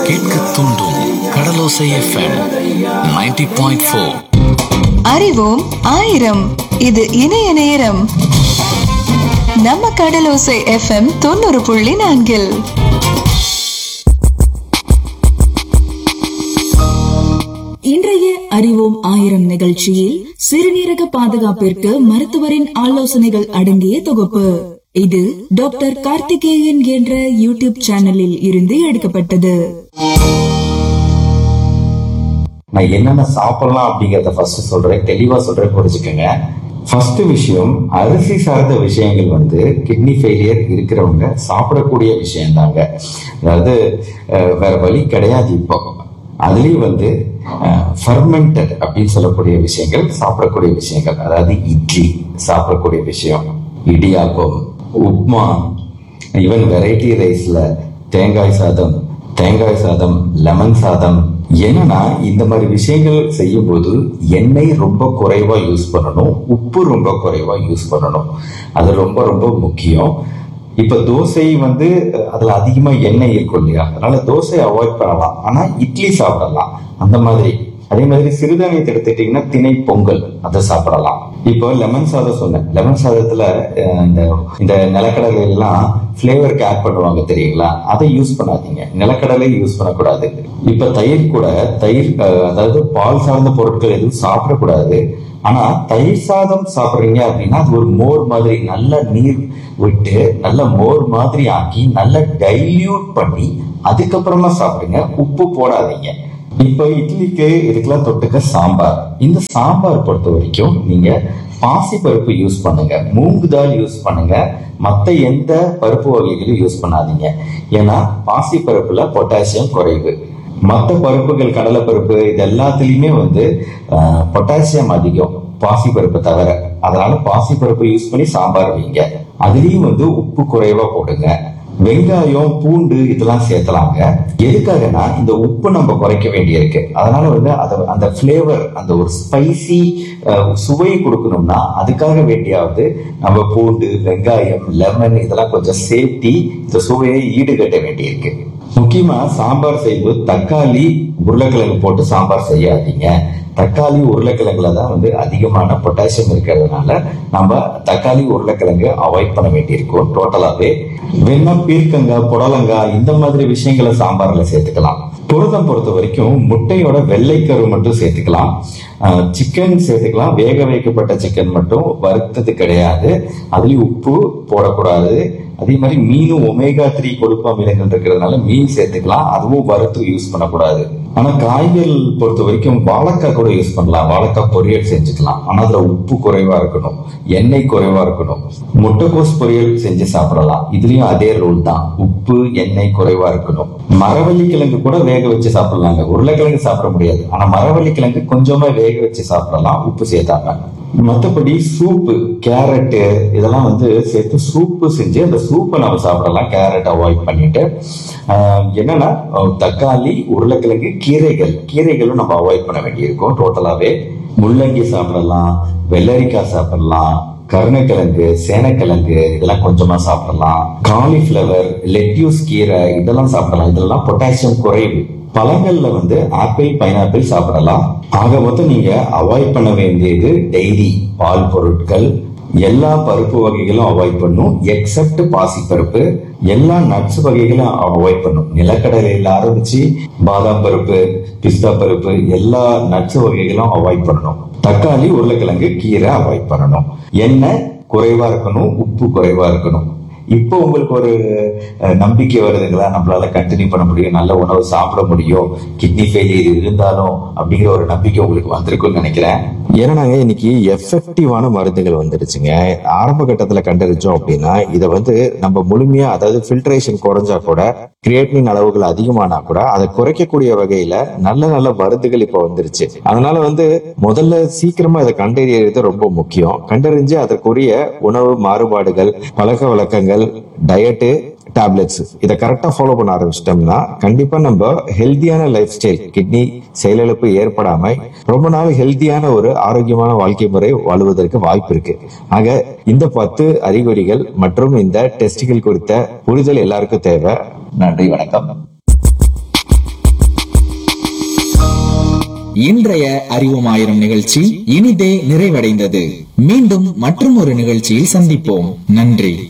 கேட்க தூண்டும் கடலோசை FM 90.4 point four அறிவோம் ஆயிரம் இது இணைய நேரம் நம்ம கடலோசை எஃப்எம் தொண்ணூறு புள்ளி நான்கில் இன்றைய அறிவோம் ஆயிரம் நிகழ்ச்சியில் சிறுநீரக பாதுகாப்பிற்கு மருத்துவரின் ஆலோசனைகள் அடங்கிய தொகுப்பு இது டாக்டர் கார்த்திகேயன் என்ற யூடியூப் சேனலில் இருந்து எடுக்கப்பட்டது நான் என்னென்ன சாப்பிடலாம் அப்படிங்கறத ஃபர்ஸ்ட் சொல்றேன் தெளிவா சொல்றேன் புரிஞ்சுக்கோங்க ஃபர்ஸ்ட் விஷயம் அரிசி சார்ந்த விஷயங்கள் வந்து கிட்னி ஃபெயிலியர் இருக்கிறவங்க சாப்பிடக்கூடிய விஷயம் தாங்க அதாவது அஹ், வேற வழி கிடையாது இப்போ அதுலயும் வந்து ஃபர்மெண்டட் அப்படின்னு சொல்லக்கூடிய விஷயங்கள் சாப்பிடக்கூடிய விஷயங்கள் அதாவது இட்லி சாப்பிடக்கூடிய விஷயம் இடியாப்பம் உப்மா ஈவன் வெரைட்டி ரைஸ்ல தேங்காய் சாதம் தேங்காய் சாதம் லெமன் சாதம் என்னன்னா இந்த மாதிரி விஷயங்கள் செய்யும்போது எண்ணெய் ரொம்ப குறைவா யூஸ் பண்ணணும் உப்பு ரொம்ப குறைவா யூஸ் பண்ணணும் அது ரொம்ப ரொம்ப முக்கியம் இப்ப தோசை வந்து அஹ், அதுல அதிகமா எண்ணெய் இருக்கும் இல்லையா அதனால தோசை அவாய்ட் பண்ணலாம் ஆனா இட்லி சாப்பிடலாம் அந்த மாதிரி அதே மாதிரி சிறுதானியத்தை எடுத்துக்கிட்டீங்கன்னா திணை பொங்கல் அதை சாப்பிடலாம் இப்போ லெமன் சாதம் சொன்னேன் லெமன் சாதத்துல அஹ், இந்த இந்த நிலக்கடலை எல்லாம் ஃபிளேவருக்கு ஆட் பண்ணுவாங்க தெரியுங்களா அதை யூஸ் பண்ணாதீங்க நிலக்கடலை யூஸ் பண்ணக்கூடாது இப்ப தயிர் கூட தயிர் அஹ், அதாவது பால் சார்ந்த பொருட்கள் எதுவும் சாப்பிடக்கூடாது ஆனா தயிர் சாதம் சாப்பிடுறீங்க அப்படின்னா அது ஒரு மோர் மாதிரி நல்ல நீர் விட்டு நல்ல மோர் மாதிரி ஆக்கி நல்ல டைல்யூட் பண்ணி அதுக்கப்புறமா சாப்பிடுங்க உப்பு போடாதீங்க இப்போ இட்லிக்கு இதுக்கெல்லாம் தொட்டுக்க சாம்பார் இந்த சாம்பார் பொறுத்த வரைக்கும் நீங்க பாசி பருப்பு யூஸ் பண்ணுங்க மூங்கு தால் யூஸ் பண்ணுங்க மத்த எந்த பருப்பு வகைகளும் யூஸ் பண்ணாதீங்க ஏன்னா பாசி பருப்புல பொட்டாசியம் குறைவு மற்ற பருப்புகள் கடலை பருப்பு இது எல்லாத்துலயுமே வந்து பொட்டாசியம் அதிகம் பாசி பருப்பு தவிர அதனால பாசி பருப்பு யூஸ் பண்ணி சாம்பார் வைங்க அதுலயும் வந்து உப்பு குறைவா போடுங்க வெங்காயம் பூண்டு இதெல்லாம் சேர்த்தலாங்க எதுக்காகனா இந்த உப்பு நம்ம குறைக்க வேண்டியிருக்கு அதனால வந்து அத அந்த ஃபிளேவர் அந்த ஒரு ஸ்பைசி சுவை கொடுக்கணும்னா அதுக்காக வேண்டியாவது நம்ம பூண்டு வெங்காயம் லெமன் இதெல்லாம் கொஞ்சம் சேர்த்தி இந்த சுவையை ஈடுகட்ட வேண்டியிருக்கு முக்கியமா சாம்பார் செய்யும்போது தக்காளி உருளைக்கிழங்கு போட்டு சாம்பார் செய்யாதீங்க தக்காளி உருளைக்கிழங்குல தான் வந்து அதிகமான பொட்டாசியம் இருக்கிறதுனால நம்ம தக்காளி உருளைக்கிழங்கு அவாய்ட் பண்ண வேண்டியிருக்கும் டோட்டலாவே வேணா பீர்க்கங்காய் புடலங்காய் இந்த மாதிரி விஷயங்களை சாம்பார்ல சேர்த்துக்கலாம் புரதம் பொறுத்த வரைக்கும் முட்டையோட வெள்ளைக்கரு மட்டும் சேர்த்துக்கலாம் சிக்கன் சேர்த்துக்கலாம் வேக வைக்கப்பட்ட சிக்கன் மட்டும் வறுத்தது கிடையாது அதுலயும் உப்பு போடக்கூடாது அதே மாதிரி மீனும் ஒமேகா த்ரீ கொழுப்பு அமிலங்கள் இருக்கிறதுனால மீன் சேர்த்துக்கலாம் அதுவும் வறுத்து யூஸ் பண்ணக்கூடாது ஆனா காய்கறிகள் பொறுத்த வரைக்கும் வாழைக்காய் கூட யூஸ் பண்ணலாம் வாழைக்காய் பொரியல் செஞ்சுக்கலாம் ஆனா அதுல உப்பு குறைவா இருக்கணும் எண்ணெய் குறைவா இருக்கணும் முட்டைக்கோஸ் பொரியல் செஞ்சு சாப்பிடலாம் இதுலயும் அதே ரூல் தான் உப்பு எண்ணெய் குறைவா இருக்கணும் மரவள்ளி கிழங்கு கூட வேக வச்சு சாப்பிடலாங்க உருளைக்கிழங்கு சாப்பிட முடியாது ஆனா மரவள்ளி கிழங்கு கொஞ்சமா வேக வச்சு சாப்பிடலாம் உப்பு சேர்த்தாம மற்றபடி சூப்பு கேரட்டு இதெல்லாம் வந்து சேர்த்து சூப்பு செஞ்சு அந்த சூப்பை நம்ம சாப்பிடலாம் கேரட் அவாய்ட் பண்ணிட்டு ஆஹ் என்னன்னா அஹ் தக்காளி உருளைக்கிழங்கு கீரைகள் கீரைகளும் நம்ம அவாய்ட் பண்ண வேண்டியிருக்கும் டோட்டலாவே முள்ளங்கி சாப்பிடலாம் வெள்ளரிக்காய் சாப்பிடலாம் கருணைக்கிழங்கு சேனக்கிழங்கு இதெல்லாம் கொஞ்சமா சாப்பிடலாம் காலிஃபிளவர் லெட்யூஸ் கீரை இதெல்லாம் சாப்பிடலாம் இதெல்லாம் பொட்டாசியம் குறைவு பழங்கள்ல வந்து ஆப்பிள் பைனாப்பிள் சாப்பிடலாம் ஆக மொத்தம் நீங்க அவாய்ட் பண்ண வேண்டியது டெய்ரி பால் பொருட்கள் எல்லா பருப்பு வகைகளும் அவாய்ட் பண்ணும் எக்ஸப்ட் பாசி பருப்பு எல்லா நட்ஸ் வகைகளும் அவாய்ட் பண்ணும் நிலக்கடலையில ஆரம்பிச்சு பாதாம் பருப்பு பிஸ்தா பருப்பு எல்லா நட்ஸ் வகைகளும் அவாய்ட் பண்ணணும் தக்காளி உருளைக்கிழங்கு கீரை அவாய்ட் பண்ணணும் எண்ணெய் குறைவா இருக்கணும் உப்பு குறைவா இருக்கணும் இப்போ உங்களுக்கு ஒரு அஹ், நம்பிக்கை வருதுங்களா நம்மளால கண்டினியூ பண்ண முடியும் நல்ல உணவு சாப்பிட முடியும் கிட்னி ஃபெயிலியர் இருந்தாலும் அப்படிங்கிற ஒரு நம்பிக்கை உங்களுக்கு வந்திருக்கும்னு நினைக்கிறேன் ஏன்னாங்க இன்னைக்கு எஃபெக்டிவான மருந்துகள் வந்துருச்சுங்க ஆரம்ப கட்டத்துல கண்டறிச்சோம் அப்படின்னா இதை வந்து நம்ம முழுமையா அதாவது ஃபில்ட்ரேஷன் குறைஞ்சா கூட கிரியேட்டின் அளவுகள் அதிகமானா கூட அதை குறைக்கக்கூடிய வகையில நல்ல நல்ல மருந்துகள் இப்ப வந்துருச்சு அதனால வந்து முதல்ல சீக்கிரமா இதை கண்டறியறது ரொம்ப முக்கியம் கண்டறிஞ்சு அதற்குரிய உணவு மாறுபாடுகள் பழக்க வழக்கங்கள் டயட்டு டேப்லெட்ஸ் இதை கரெக்டா ஃபாலோ பண்ண ஆரம்பிச்சிட்டோம்னா கண்டிப்பா நம்ம ஹெல்தியான லைஃப் ஸ்டைல் கிட்னி செயலிழப்பு ஏற்படாம ரொம்ப நாள் ஹெல்தியான ஒரு ஆரோக்கியமான வாழ்க்கை முறை வாழுவதற்கு வாய்ப்பு இருக்கு ஆக இந்த பத்து அறிகுறிகள் மற்றும் இந்த டெஸ்டிகள் குறித்த புரிதல் எல்லாருக்கும் தேவை நன்றி வணக்கம் இன்றைய அறிவோம் ஆயிரம் நிகழ்ச்சி இனிதே நிறைவடைந்தது மீண்டும் மற்றும் ஒரு நிகழ்ச்சியில் சந்திப்போம் நன்றி